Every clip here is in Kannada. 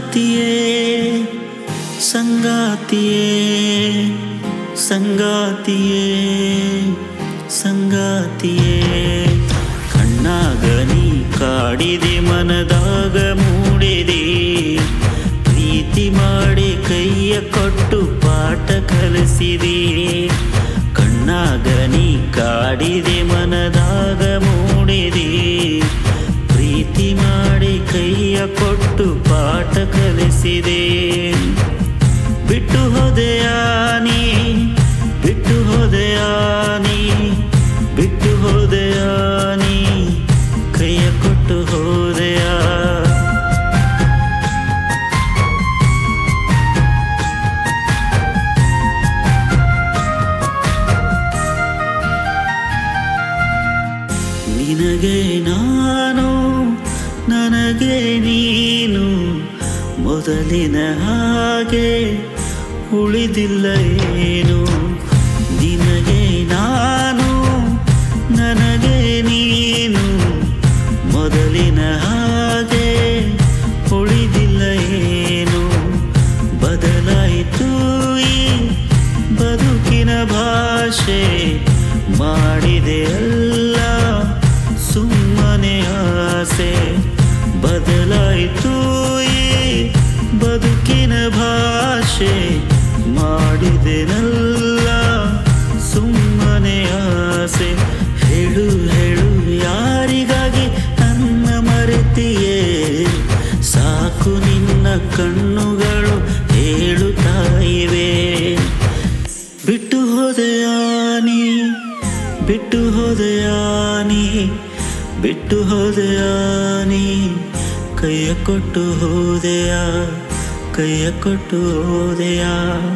ಸಂಗಾತಿಯೇ ಸಂಗಾತಿಯೇ ಸಂಗಾತಿಯೇ ಸಂಗಾತಿಯೇ ಕಣ್ಣಾಗ ನೀ ಕಾಡಿದೆ ಮನದಾಗ ಮೂಡಿದೆ ಪ್ರೀತಿ ಮಾಡಿ ಕೈಯ ಕೊಟ್ಟು ಪಾಠ ಕಲಿಸಿದೆ ಕಣ್ಣಾಗ ನೀ ಕಾಡಿದೆ ಮನದಾಗ ಮೂಡಿದೆ ಪ್ರೀತಿ ಮಾಡಿ ಕೈಯ ಕೊಟ್ಟು ಪಾಠ ಕಲಿಸಿದೆ ಬಿಟ್ಟು ಹೋದೆಯಾ ನೀ ಬಿಟ್ಟು ಹೋದೆಯಾ ನೀ ಬಿಟ್ಟು ಹೋದೆಯಾ ನೀ ಕೈಯ ಕೊಟ್ಟು ಹೋದೆಯಾ ನಿನಗೆ ನಾನು ನನಗೆ ನೀನು ಮೊದಲಿನ ಹಾಗೆ ಉಳಿದಿಲ್ಲ ಏನು ನಿನಗೆ ನಾನು ನನಗೆ ನೀನು ಮೊದಲಿನ ಹಾಗೆ ಉಳಿದಿಲ್ಲ ಏನು ಬದಲಾಯಿತು ಈ ಬದುಕಿನ ಭಾಷೆ ಮಾಡಿದೆ ಅಲ್ಲ ಸುಮ್ಮನೆ ಆಸೆ ಬದಲಾಯಿತು ಈ ಬದುಕಿನ ಭಾಷೆ ಮಾಡಿದೆನಲ್ಲ ಸುಮ್ಮನೆ ಆಸೆ ಹೇಳು ಹೇಳು ಯಾರಿಗಾಗಿ ನನ್ನ ಮರೆತಿಯೇ ಸಾಕು ನಿನ್ನ ಕಣ್ಣುಗಳು ಹೇಳುತ್ತಾ ಇವೆ ಬಿಟ್ಟು ಹೋದೆಯಾ ನೀ ಬಿಟ್ಟು ಹೋದೆಯಾ ನೀ ಬಿಟ್ಟು ಹೋದೆಯಾ ನೀ ಕೈಯ ಕೊಟ್ಟು ಹೋದೆಯಾ ಕೈಯ ಕೊಟ್ಟು ಹೋದೆಯಾ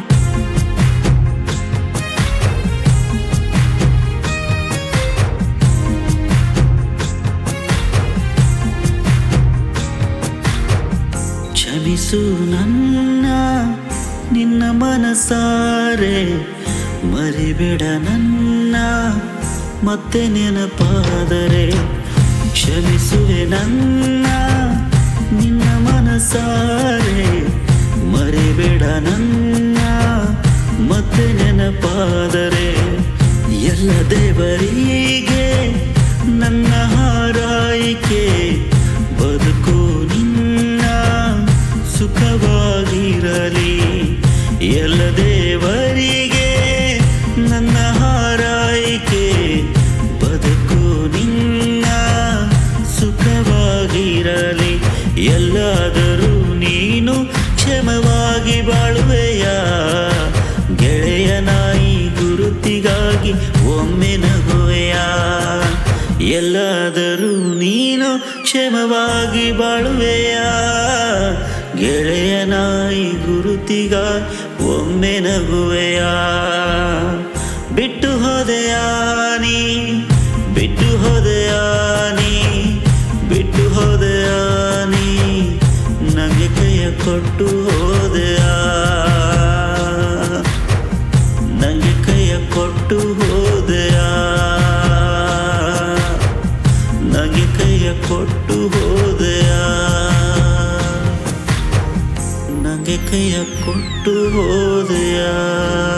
ಕ್ಷಮಿಸು ನನ್ನ ನಿನ್ನ ಮನಸಾರೆ ಮರಿಬೇಡ ನನ್ನ ಮತ್ತೆ ನೆನಪಾದರೆ ಕ್ಷಮಿಸುವೆ ನನ್ನ ನಿನ್ನ ಮನಸಾರೆ ಮರಿಬೇಡ ನನ್ನ ಮತ್ತೆ ನೆನಪಾದರೆ ಎಲ್ಲ ದೇವರಿಗೆ ನನ್ನ ಹಾರೈಕೆ ಬದುಕು ನಿನ್ನ ಸುಖವಾಗಿರಲಿ ಎಲ್ಲ ದೇವರಿಗೆ ನನ್ನ ಹಾರೈಕೆ ಬದುಕು ನಿನ್ನ ಸುಖವಾಗಿರಲಿ ಎಲ್ಲಾದರೂ ನೀನು ಕ್ಷಮವಾಗಿ ಬಾಳುವೆಯ ಗೆಳೆಯ ನಾಯಿ ಗುರುತಿಗಾಗಿ ಒಮ್ಮೆ ನಗುವೆಯ ಎಲ್ಲಾದರೂ ನೀನು ಕ್ಷಮವಾಗಿ ಬಾಳುವೆಯ ಗೆಳೆಯ ನಾಯಿ ಗುರುತಿಗ ಒಮ್ಮೆ ನಗುವೆಯ ಬಿಟ್ಟು ಹೋದೆಯಾ ನೀ ಬಿಟ್ಟು ಹೋದೆಯಾ ನೀ ಬಿಟ್ಟು ಹೋದೆಯಾ ನೀ ನನಗೆ ಕೈಯ ಕೊಟ್ಟು ಹೋದೆಯಾ ನನಗೆ ಕೈಯ ಕೊಟ್ಟು ಹೋದೆಯಾ ನನಗೆ ಕೈಯ ಕೊಟ್ಟು ಹೋದೆಯಾ ನನಗೆ ಕೈಯ ಕೊಟ್ಟು ಹೋದೆಯಾ